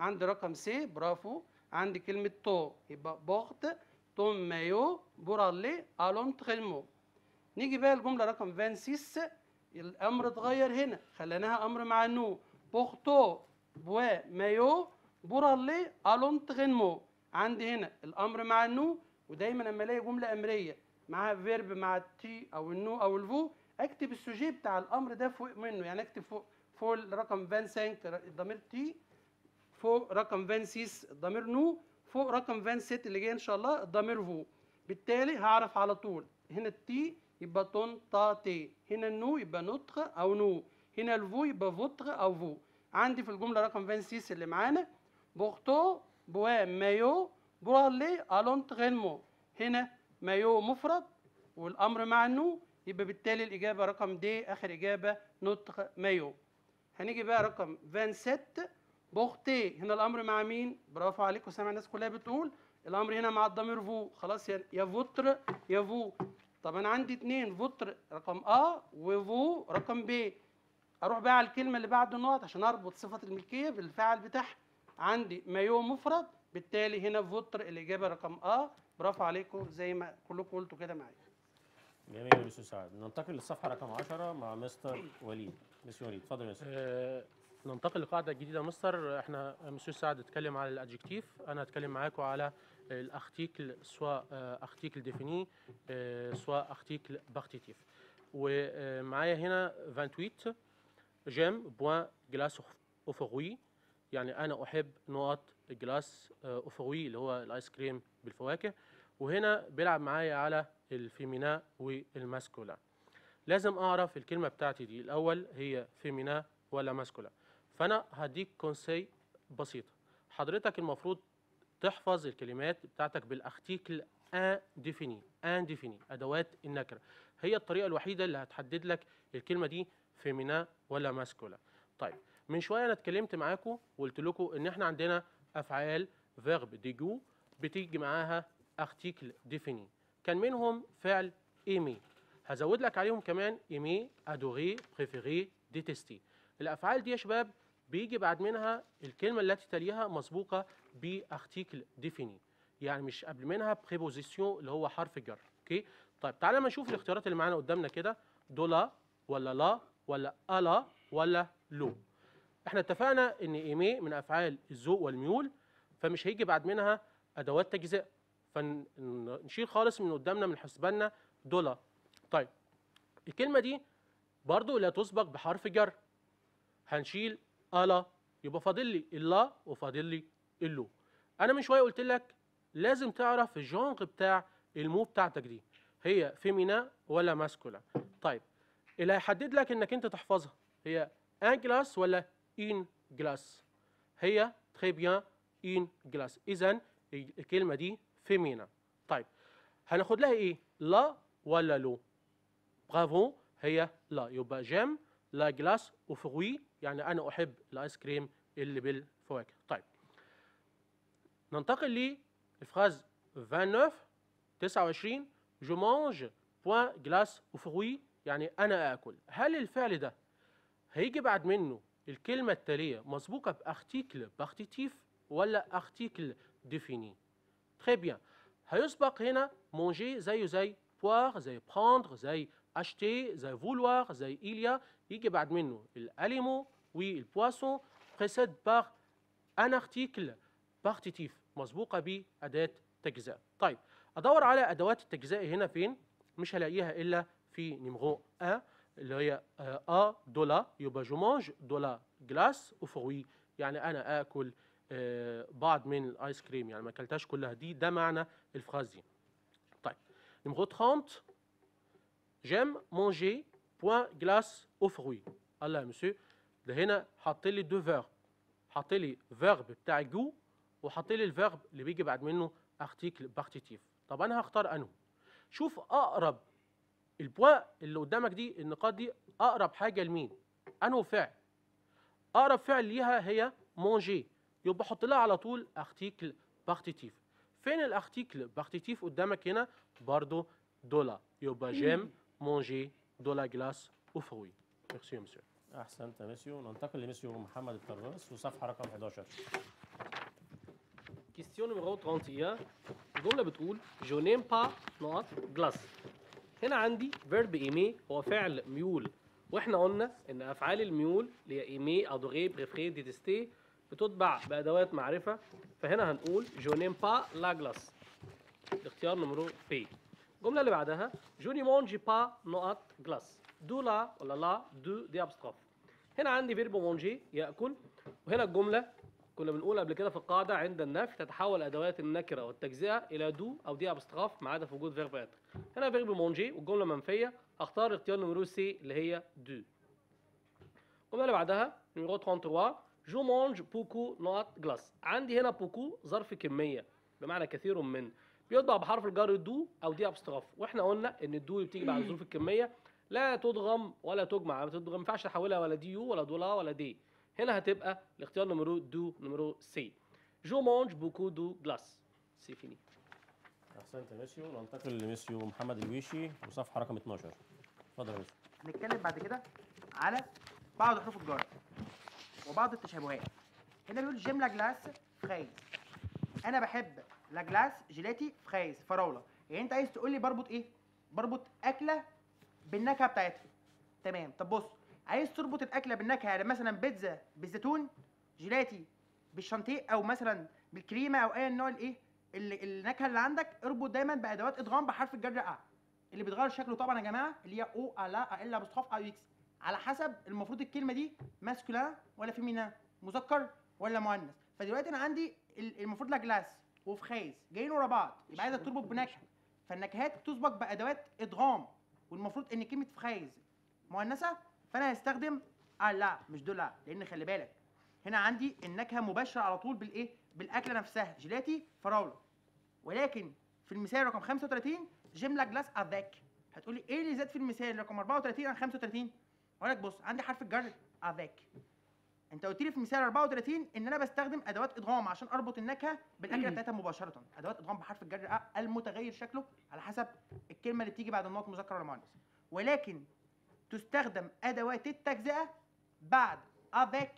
عندي رقم سي برافو عندي كلمة تو يبقى بورت توم مايو بورالي الونترينمون نيجي بقى الجملة رقم 26 الأمر اتغير هنا خليناها أمر مع نو بورتو بوا مايو بورالي الونترينمون عندي هنا الأمر مع النو ودايما لما الاقي جملة أمرية معاها فيرب مع التي أو النو أو الفو اكتب السوجي بتاع الأمر ده فوق منه يعني اكتب فوق فوق الرقم 25 الضمير تي فوق رقم 26 الضمير نو فوق رقم 27 اللي جاي ان شاء الله الضمير فو بالتالي هعرف على طول هنا التي يبقى تون تا تي هنا النو يبقى نوتر او نو هنا الفو يبقى فوتر او فو عندي في الجمله رقم 26 اللي معانا بورتو بوا مايو برالي الونترينمون هنا مايو مفرد والامر مع النو يبقى بالتالي الاجابه رقم دي اخر اجابه نوتر مايو هنيجي بقى رقم 27 بوختي هنا الامر مع مين برافو عليكم سامع الناس كلها بتقول الامر هنا مع الضمير فو خلاص يا يا فوتر يا فو طب انا عندي اتنين فوتر رقم ا وفو رقم ب اروح بقى على الكلمه اللي بعد النقط عشان اربط صفه الملكيه بالفعل بتاعها عندي مايو مفرد بالتالي هنا فوتر الاجابه رقم ا برافو عليكم زي ما كلكم قلتوا كده معايا جميل يا مستر سعد ننتقل للصفحه رقم 10 مع مستر وليد مستر وليد اتفضل يا مستر آه، ننتقل لقاعدة جديدة يا مستر احنا مسيو سعد اتكلم على الادجكتيف انا هتكلم معاكم على الارتيكل سواء ارتيكل ديفيني سواء ارتيكل بارتيتيف ومعايا هنا 28 جيم بوان جلاس او فروي يعني انا احب نقط جلاس او فروي اللي هو الايس كريم بالفواكه وهنا بيلعب معايا على الفيمينا والماسكولا لازم اعرف الكلمه بتاعتي دي الاول هي فيمينا ولا ماسكولا فانا هديك كونسي بسيطه حضرتك المفروض تحفظ الكلمات بتاعتك بالارتيكل ان ديفيني ان ديفيني ادوات النكره هي الطريقه الوحيده اللي هتحدد لك الكلمه دي فيمينا ولا ماسكولا طيب من شويه انا اتكلمت معاكم وقلت لكم ان احنا عندنا افعال فيرب ديجو بتيجي معاها ارتيكل ديفيني كان منهم فعل ايمي هزود لك عليهم كمان ايمي ادوري بريفيري ديتستي الافعال دي يا شباب بيجي بعد منها الكلمه التي تليها مسبوقه بارتيكل ديفيني يعني مش قبل منها بريبوزيسيون اللي هو حرف جر اوكي طيب تعالى ما نشوف الاختيارات اللي معانا قدامنا كده دولا ولا لا ولا الا ولا لو احنا اتفقنا ان ايمي من افعال الذوق والميول فمش هيجي بعد منها ادوات تجزئه فنشيل خالص من قدامنا من حسباننا دولا طيب الكلمه دي برضو لا تسبق بحرف جر هنشيل الا يبقى فاضل لي اللا وفاضل لي اللو انا من شويه قلت لك لازم تعرف الجونغ بتاع المو بتاعتك دي هي فيمينا ولا ماسكولا طيب اللي هيحدد لك انك انت تحفظها هي ان جلاس ولا ان جلاس هي تري بيان ان جلاس اذا الكلمه دي فيمينا طيب هناخد لها ايه لا ولا لو برافو هي لا يبقى جيم لا جلاس وفروي يعني انا احب الايس كريم اللي بالفواكه طيب ننتقل للفراز 29 29 جو مانج بوان جلاس وفروي يعني انا اكل هل الفعل ده هيجي بعد منه الكلمة التالية مسبوقة بارتيكل بارتيتيف ولا ارتيكل ديفيني تري بيان هيسبق هنا مونجي زيه زي بوار زي prendre زي acheter زي vouloir زي إليا يجي بعد منه الاليمو والبواسون précède par un article partitif مسبوقة بأداة تجزئة طيب أدور على أدوات التجزئة هنا فين مش هلاقيها إلا في نيمرو 1 اللي هي ا دولا يبقى جو مانج دولا جلاس وفروي يعني انا اكل آه، بعض من الايس كريم يعني ما اكلتهاش كلها دي ده معنى الفراز دي طيب نيمرو 30 جيم مونجي بوان جلاس او فروي الله يا مسيو ده هنا حاط لي دو فيرب حاط لي فيرب بتاع جو وحاط لي الفيرب اللي بيجي بعد منه ارتيكل بارتيتيف طب انا هختار انه شوف اقرب البوان اللي قدامك دي النقاط دي اقرب حاجه لمين انه فعل اقرب فعل ليها هي مونجي يبقى حط لها على طول ارتيكل بارتيتيف فين الارتيكل بارتيتيف قدامك هنا برضو دولا يبقى جيم مونجي دولا جلاس وفروي ميرسي يا مسيو احسنت يا ميسيو ننتقل لميسيو محمد الطراس وصفحه رقم 11 كيستيون نيميرو 31 الجمله بتقول جو نيم با نقط جلاس هنا عندي فيرب ايمي هو فعل ميول واحنا قلنا ان افعال الميول اللي هي ايمي ادوري بريفري ديتستي بتتبع بادوات معرفه فهنا هنقول جو نيم با لا جلاس الاختيار نمرو بي الجمله اللي بعدها جو ني مونجي با نقط جلاس دو لا ولا لا دو دي ابستراف هنا عندي فيرب مونجي ياكل وهنا الجمله كنا بنقول قبل كده في القاعده عند النفي تتحول ادوات النكره والتجزئه الى دو او دي ابستراف ما عدا في وجود فيرب اتر هنا فيرب مونجي والجمله منفيه اختار اختيار نمرو سي اللي هي دو الجمله اللي بعدها نمرو 33 جو مونج بوكو نقط جلاس عندي هنا بوكو ظرف كميه بمعنى كثير من بيطبع بحرف الجر دو او دي ابستراف واحنا قلنا ان الدو اللي بتيجي بعد الظروف الكميه لا تضغم ولا تجمع ما تضغم ما ينفعش تحولها ولا دي يو ولا دولا ولا دي هنا هتبقى الاختيار نمرو دو نمرو سي جو مونج بوكو دو جلاس سي فيني احسنت يا ميسيو ننتقل لميسيو محمد الويشي وصفحه رقم 12 اتفضل يا ميسيو هنتكلم بعد كده على بعض حروف الجر وبعض التشابهات هنا بيقول جيم لا جلاس فرايز انا بحب لا جلاس جيلاتي فرايز فراوله يعني انت عايز تقول لي بربط ايه بربط اكله بالنكهه بتاعتها تمام طب بص عايز تربط الاكله بالنكهه يعني مثلا بيتزا بالزيتون جيلاتي بالشانتيه او مثلا بالكريمه او اي نوع الايه ال- النكهه اللي عندك اربط دايما بادوات ادغام بحرف الجر ا اللي بيتغير شكله طبعا يا جماعه اللي هي او الا الا بصحف او اكس على حسب المفروض الكلمه دي ماسكولين ولا فيمينا مذكر ولا مؤنث فدلوقتي انا عندي ال- المفروض لا جلاس وفخاز جايين ورا بعض يبقى عايزك تربط بنكهه فالنكهات تسبق بادوات ادغام والمفروض ان كلمه فخاز مؤنثه فانا هستخدم الا مش دولا لان خلي بالك هنا عندي النكهه مباشره على طول بالايه بالاكله نفسها جيلاتي فراوله ولكن في المثال رقم 35 جيم لا جلاس افيك هتقولي ايه اللي زاد في المثال رقم 34 عن 35 اقول لك بص عندي حرف الجر افيك انت قلت لي في مثال 34 ان انا بستخدم ادوات ادغام عشان اربط النكهه بالاكله بتاعتها مباشره ادوات ادغام بحرف الجر أ المتغير شكله على حسب الكلمه اللي بتيجي بعد النقط مذكر ولا مؤنث ولكن تستخدم ادوات التجزئه بعد افيك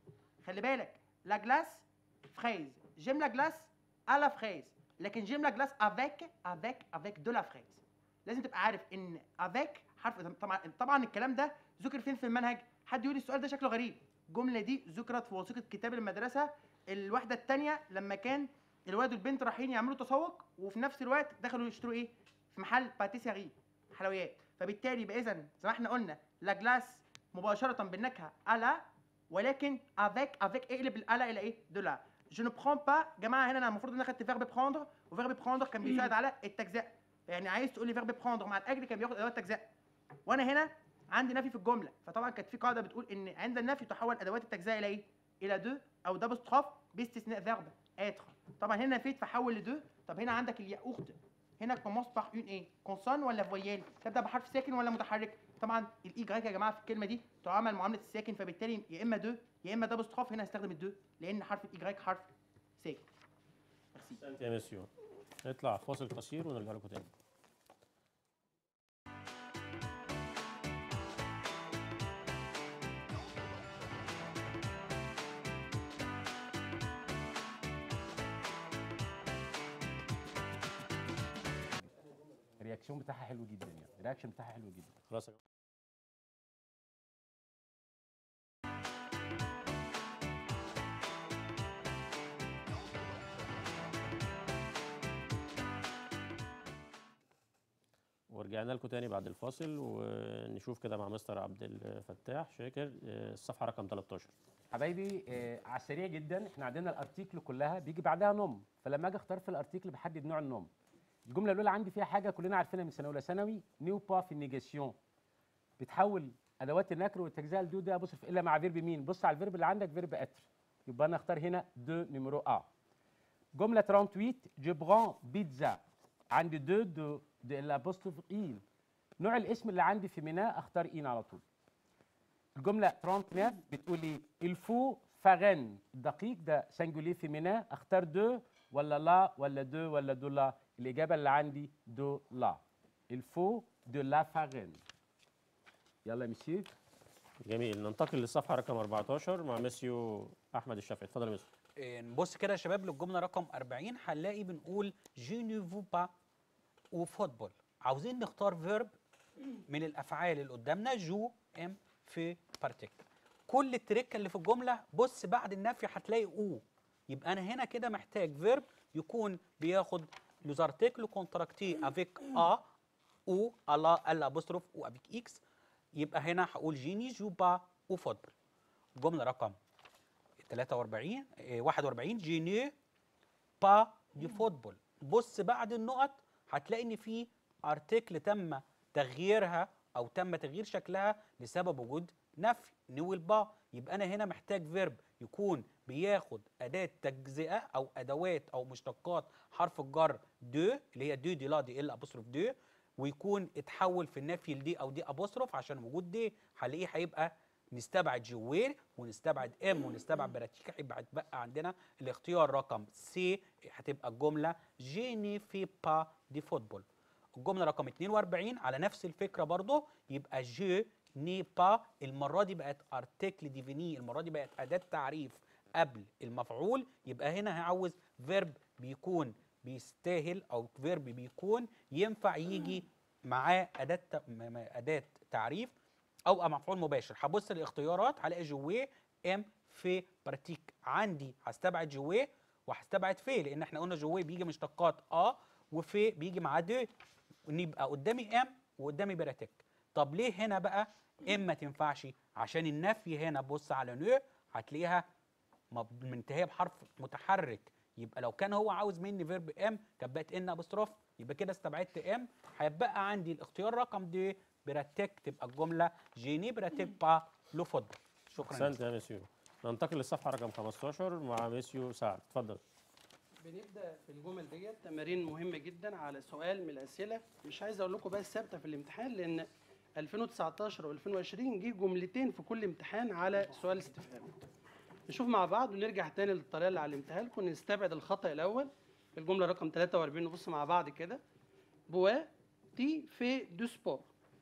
خلي بالك لا جلاس فرايز جيم لا جلاس على فرايز لكن جيم لا جلاس افيك افيك افيك دو لا فرايز لازم تبقى عارف ان افيك حرف طبعا طبعا الكلام ده ذكر فين في المنهج حد يقول لي السؤال ده شكله غريب الجمله دي ذكرت في وثيقه كتاب المدرسه الوحده الثانيه لما كان الولد والبنت رايحين يعملوا تسوق وفي نفس الوقت دخلوا يشتروا ايه في محل باتيسيري حلويات فبالتالي يبقى اذا زي ما احنا قلنا لا جلاس مباشره بالنكهه الا ولكن افيك افيك اقلب الالا الى ايه دولا جو نو برون با جماعه هنا انا المفروض ان انا خدت فيرب بروندر وفيرب بروندر كان بيساعد على التجزئه يعني عايز تقول لي فيرب بروندر مع الاجل كان بياخد ادوات تجزئه وانا هنا عندي نفي في الجمله فطبعا كانت في قاعده بتقول ان عند النفي تحول ادوات التجزئه الى ايه الى دو او دبل ستروف باستثناء فيرب اتر طبعا هنا نفيت فحول لدو طب هنا عندك اليا اخت هنا كومونس باغ اون ايه كونسون ولا فويال تبدا بحرف ساكن ولا متحرك طبعا الاي يا جماعه في الكلمه دي تعامل معامله الساكن فبالتالي يا اما دو يا اما دبل ستروف هنا هستخدم الدو لان حرف الاي حرف ساكن ميرسي احسنت يا ميسيو نطلع فاصل قصير ونرجع لكم تاني الرياكشن بتاعها حلو جدا يعني الرياكشن بتاعها حلو جدا خلاص يا جماعة. ورجعنا لكم تاني بعد الفاصل ونشوف كده مع مستر عبد الفتاح شاكر آه، الصفحه رقم 13 حبايبي آه على السريع جدا احنا عندنا الارتيكل كلها بيجي بعدها نوم فلما اجي اختار في الارتيكل بحدد نوع النوم الجمله الاولى عندي فيها حاجه كلنا عارفينها من سنه اولى ثانوي نيو با في النيجاسيون بتحول ادوات النكر والتجزئه لدو ده ابص الا مع فيرب مين بص على الفيرب اللي عندك فيرب اتر يبقى انا اختار هنا دو نيميرو ا جمله 38 جو بران بيتزا عندي دو دو دو الابوستروف ايل نوع الاسم اللي عندي في ميناء اختار اين على طول الجملة 39 بتقول لي الفو فارين دقيق ده سنجولي فيمينا اختار دو ولا لا ولا دو ولا دو لا الإجابة اللي عندي دو لا الفو دو لا فارين يلا يا مسيو جميل ننتقل للصفحه رقم 14 مع ميسيو احمد الشافعي اتفضل يا ميسيو إيه، نبص كده يا شباب للجمله رقم 40 هنلاقي بنقول جي ne veux pas وفوتبول عاوزين نختار فيرب من الافعال اللي قدامنا جو ام في بارتيكل كل التركه اللي في الجمله بص بعد النفي هتلاقي او يبقى انا هنا كده محتاج فيرب يكون بياخد لوز ارتيكل كونتراكتي افيك ا او الا ال ابوستروف او افيك اكس يبقى هنا هقول جيني جو با وفوتبول الجمله رقم 43 إيه، 41 جيني با دي فوتبول بص بعد النقط هتلاقي ان في ارتكل تم تغييرها او تم تغيير شكلها لسبب وجود نفي نوي با يبقى انا هنا محتاج فيرب يكون بياخد اداه تجزئه او ادوات او مشتقات حرف الجر دو اللي هي دو دي لا دي ال ابوستروف دو ويكون اتحول في النفي لدي او دي ابوستروف عشان وجود دي هلاقيه هيبقى نستبعد جوير ونستبعد ام ونستبعد براتيكا هيبقى هتبقى عندنا الاختيار رقم سي هتبقى الجمله جيني في با دي فوتبول الجمله رقم 42 على نفس الفكره برضه يبقى جو ني با المره دي بقت ارتكل ديفيني المره دي بقت اداه تعريف قبل المفعول يبقى هنا هعوز فيرب بيكون بيستاهل او فيرب بيكون ينفع يجي معاه اداه ت- م- م- اداه تعريف او مفعول مباشر هبص الاختيارات هلاقي جويه ام في بارتيك عندي هستبعد جويه وهستبعد في لان احنا قلنا جويه بيجي مشتقات اه وفي بيجي معاه دو يبقى قدامي ام وقدامي براتيك طب ليه هنا بقى ام ما تنفعش عشان النفي هنا بص على نو هتلاقيها مب- منتهيه بحرف متحرك يبقى لو كان هو عاوز مني فيرب ام كانت بقت ان ابوستروف يبقى كده استبعدت ام هيبقى عندي الاختيار رقم دي براتيك تبقى الجمله جيني براتيك با لو فوتبول شكرا احسنت يا مسيو ننتقل للصفحه رقم 15 مع مسيو سعد اتفضل بنبدا في الجمل ديت تمارين مهمه جدا على سؤال من الاسئله مش عايز اقول لكم بس ثابته في الامتحان لان 2019 و2020 جه جملتين في كل امتحان على سؤال استفهامي نشوف مع بعض ونرجع تاني للطريقه اللي علمتها لكم نستبعد الخطا الاول الجمله رقم 43 نبص مع بعض كده بوا تي في دو سبور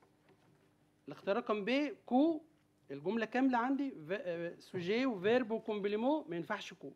الاختيار رقم ب كو الجمله كامله عندي سوجي وفيرب وكومبليمو ما ينفعش كو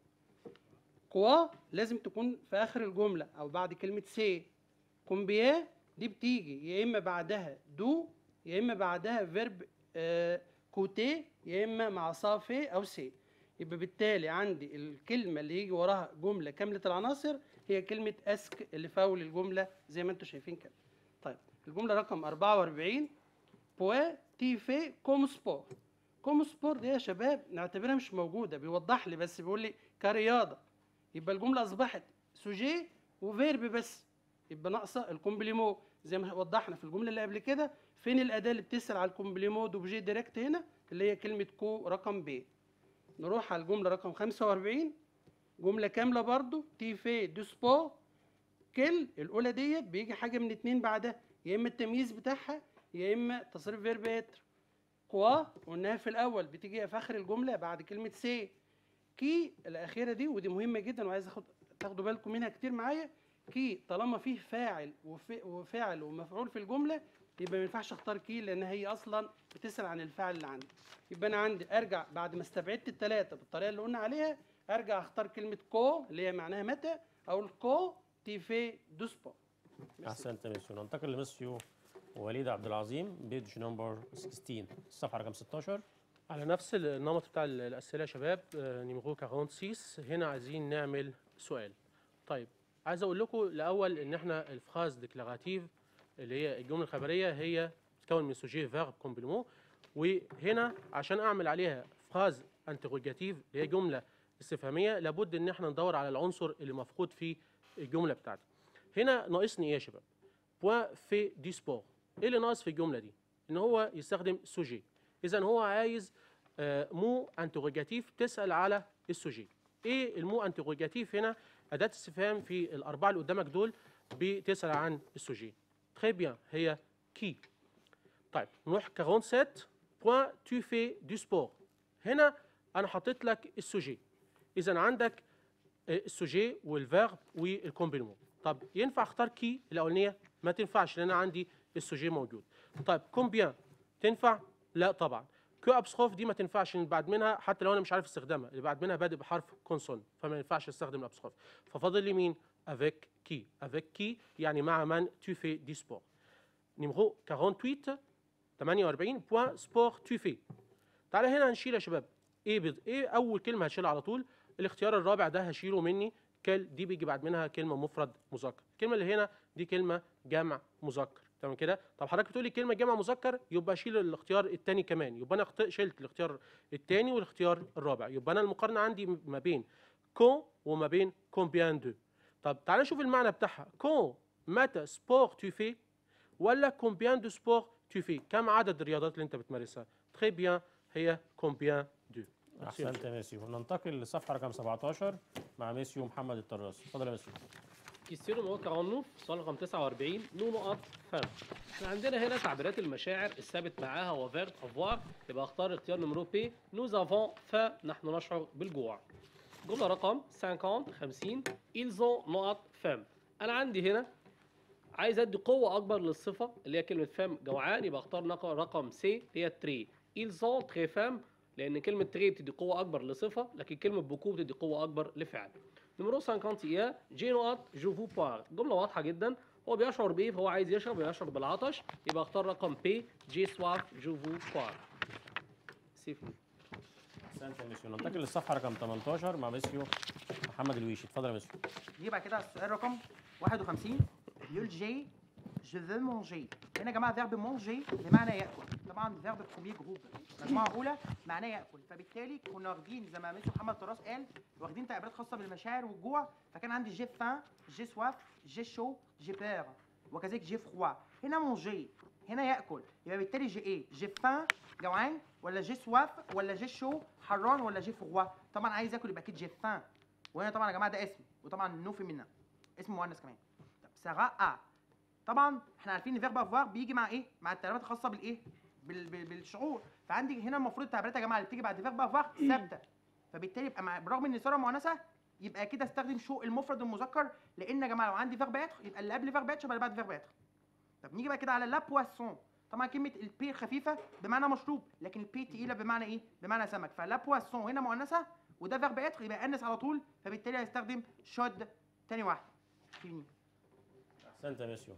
كوا لازم تكون في اخر الجمله او بعد كلمه سي كومبيا دي بتيجي يا اما بعدها دو يا اما بعدها فيرب آه كوتي يا اما مع صافي او سي يبقى بالتالي عندي الكلمه اللي يجي وراها جمله كامله العناصر هي كلمه اسك اللي في اول الجمله زي ما انتم شايفين كده طيب الجمله رقم 44 بوا تي في كوم سبور كوم سبور دي يا شباب نعتبرها مش موجوده بيوضح لي بس بيقول لي كرياضه يبقى الجمله اصبحت سوجي وفيرب بس يبقى ناقصه الكومبليمو زي ما وضحنا في الجمله اللي قبل كده فين الاداه اللي بتسال على الكومبليمو دوبجي ديريكت هنا اللي هي كلمه كو رقم ب نروح على الجمله رقم 45 جمله كامله برضو تي في دو سبو كل الاولى ديت بيجي حاجه من اتنين بعدها يا اما التمييز بتاعها يا اما تصريف فيرب اتر كوا قلناها في الاول بتيجي في اخر الجمله بعد كلمه سي كي الاخيره دي ودي مهمه جدا وعايز اخد تاخدوا بالكم منها كتير معايا كي طالما فيه فاعل وف- وفاعل ومفعول في الجمله يبقى ما ينفعش اختار كي لان هي اصلا بتسال عن الفاعل اللي عندي يبقى انا عندي ارجع بعد ما استبعدت الثلاثه بالطريقه اللي قلنا عليها ارجع اختار كلمه كو اللي هي معناها متى او الكو تي في دوسبو احسنت يا مسيو ننتقل لمسيو وليد عبد العظيم بيج نمبر 16 الصفحه رقم 16 على نفس النمط بتاع ال- الأسئلة يا شباب آه، نيميرو 46 هنا عايزين نعمل سؤال طيب عايز أقول لكم الأول إن إحنا الفراز ديكلاراتيف اللي هي الجملة الخبرية هي بتتكون من سوجي فيرب كومبليمون وهنا عشان أعمل عليها فراز انتروجاتيف اللي هي جملة استفهامية لابد إن إحنا ندور على العنصر اللي مفقود في الجملة بتاعتي هنا ناقصني إيه يا شباب؟ بوان في دي سبور إيه اللي ناقص في الجملة دي؟ إن هو يستخدم سوجي إذا هو عايز آه، مو انتروجاتيف تسال على السوجي ايه المو انتروجاتيف هنا اداه استفهام في الاربعه اللي قدامك دول بتسال عن السوجي تري بيان هي كي طيب نروح 47 بوان تو في دو سبور هنا انا حطيت لك السوجي اذا عندك آه، السوجي والفيرب والكومبليمون طب ينفع اختار كي الاولانيه ما تنفعش لان انا عندي السوجي موجود طيب كومبيان تنفع لا طبعا كو ابسخوف دي ما تنفعش اللي بعد منها حتى لو انا مش عارف استخدامها اللي بعد منها بادئ بحرف كونسون فما ينفعش استخدم الابسخوف ففاضل لي مين افيك كي افيك كي يعني مع من تو في دي سبور نيميرو 48 48 بوان سبور تو في تعالى هنا هنشيل يا شباب ايه بض... ايه اول كلمه هشيلها على طول الاختيار الرابع ده هشيله مني كل دي بيجي بعد منها كلمه مفرد مذكر الكلمه اللي هنا دي كلمه جمع مذكر تمام كده طب حضرتك بتقولي كلمه جمع مذكر يبقى شيل الاختيار الثاني كمان يبقى انا اخت- شلت الاختيار الثاني والاختيار الرابع يبقى انا المقارنه عندي م- ما بين كون وما بين كومبيان دو طب تعالى نشوف المعنى بتاعها كون متى سبور تو في ولا كومبيان دو سبور تو في كم عدد الرياضات اللي انت بتمارسها تري بيان هي كومبيان دو احسنت يا ميسيو ننتقل للصفحه رقم 17 مع ميسيو محمد الطراس اتفضل يا ميسيو كيستيون نمرو 49 سؤال رقم 49 نو نقط فم احنا عندنا هنا تعبيرات المشاعر الثابت معاها هو فيرب افوار يبقى اختار اختيار نمرو بي نوز افون ف نحن نشعر بالجوع جمله رقم 50 50 ils ont نقط فم انا عندي هنا عايز ادي قوه اكبر للصفه اللي هي كلمه فم جوعان يبقى اختار نق- رقم سي اللي هي تري ils ont très فم لان كلمه تري بتدي قوه اكبر لصفه لكن كلمه بوكو بتدي قوه اكبر لفعل نمرو 50 ايه جي نقط جو فو بوار جمله واضحه جدا هو بيشعر بايه فهو عايز يشرب يشعر بالعطش يبقى اختار رقم بي جي سواف جو فو بوار سيفي احسنت يا ميسيو ننتقل للصفحه رقم 18 مع ميسيو محمد الويشي اتفضل يا ميسيو نيجي بعد كده على السؤال رقم 51 بيقول جي جو فو مونجي هنا يا جماعه فيرب مونجي بمعنى ياكل طبعا فيرب بروميير جروب مجموعه اولى معناه ياكل فبالتالي كنا واخدين زي ما مستر محمد طراس قال واخدين تعبيرات خاصه بالمشاعر والجوع فكان عندي جي فان جي سواف جي شو جي بير وكذلك جي فروا هنا مونجي هنا ياكل يبقى بالتالي جي ايه جي فان جوعان ولا جي سواف ولا جي شو حران ولا جي فروا طبعا عايز ياكل يبقى اكيد جي فان وهنا طبعا يا جماعه ده اسم وطبعا نو في منها اسم مؤنث كمان طب سراء طبعا احنا عارفين ان فيرب افوار بيجي مع ايه مع التعبيرات الخاصه بالايه بال... بال... بالشعور فعندي هنا المفروض التعبيرات يا جماعه اللي بتيجي بعد فيرب افوار ثابته فبالتالي يبقى مع... برغم ان صوره مؤنثه يبقى كده استخدم شو المفرد المذكر لان يا جماعه لو عندي فيرب اتر يبقى اللي قبل فيرب اتر يبقى اللي بعد فيرب اتر طب نيجي بقى كده على لا بواسون طبعا كلمه البي خفيفه بمعنى مشروب لكن البي تقيله بمعنى ايه بمعنى سمك فلا بواسون هنا مؤنثه وده فيرب اتر يبقى انس على طول فبالتالي هيستخدم شود تاني واحده فيني احسنت يا ميسيو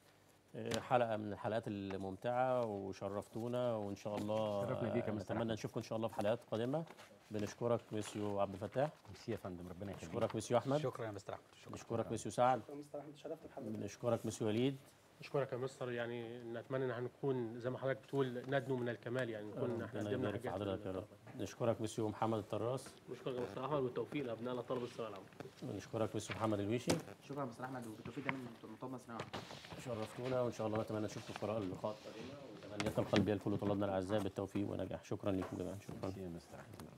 آه، حلقه من الحلقات الممتعه وشرفتونا وان شاء الله شرفنا بيك يا آه، مستر نتمنى أحمد. نشوفكم ان شاء الله في حلقات قادمه بنشكرك ميسيو عبد الفتاح ميرسي يا فندم ربنا يخليك نشكرك ميسيو احمد شكرا يا مستر احمد شكرا نشكرك ميسيو سعد مستر احمد شرفت بحضرتك بنشكرك ميسيو وليد اشكرك يا مستر يعني نتمنى ان هنكون زي ما حضرتك بتقول ندنو من الكمال يعني نكون احنا ربنا قدمنا يبارك في حاجات حضرتك يا رب نشكرك ميسيو محمد الطراس نشكرك يا مستر احمد والتوفيق لابنائنا طلبه الثانويه العامه ونشكرك ميسيو محمد الويشي شكرا يا مستر احمد وبالتوفيق دايما مطالبه سنه شرفتونا وان شاء الله نتمنى نشوفكم في اللقاء القادمه وتمنيات القلبيه لكل طلابنا الاعزاء بالتوفيق ونجاح شكرا لكم جميعا شكرا ميرسي يا مستر أحمد.